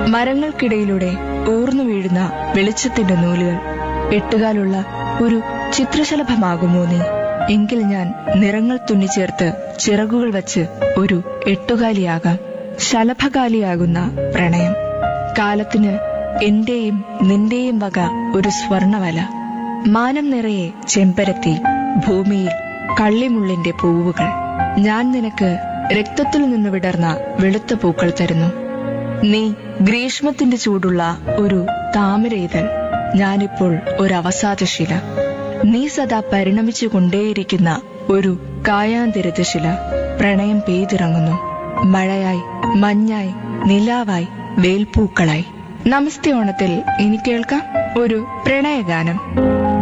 മരങ്ങൾക്കിടയിലൂടെ ഊർന്നു വീഴുന്ന വെളിച്ചത്തിന്റെ നൂലുകൾ എട്ടുകാലുള്ള ഒരു ചിത്രശലഭമാകുമോ നീ എങ്കിൽ ഞാൻ നിറങ്ങൾ തുന്നിച്ചേർത്ത് ചിറകുകൾ വച്ച് ഒരു എട്ടുകാലിയാകാം ശലഭകാലിയാകുന്ന പ്രണയം കാലത്തിന് എന്റെയും നിന്റെയും വക ഒരു സ്വർണവല മാനം നിറയെ ചെമ്പരത്തി ഭൂമിയിൽ കള്ളിമുള്ളിന്റെ പൂവുകൾ ഞാൻ നിനക്ക് രക്തത്തിൽ നിന്ന് വിടർന്ന വെളുത്ത പൂക്കൾ തരുന്നു നീ ഗ്രീഷ്മത്തിന്റെ ചൂടുള്ള ഒരു താമരയിതൾ ഞാനിപ്പോൾ ഒരു അവസാദശില നീ സദാ പരിണമിച്ചു കൊണ്ടേയിരിക്കുന്ന ഒരു കായാന്തരിതശില പ്രണയം പെയ്തിറങ്ങുന്നു മഴയായി മഞ്ഞായി നിലാവായി വേൽപ്പൂക്കളായി നമസ്തേ ഓണത്തിൽ ഇനി കേൾക്കാം ഒരു പ്രണയഗാനം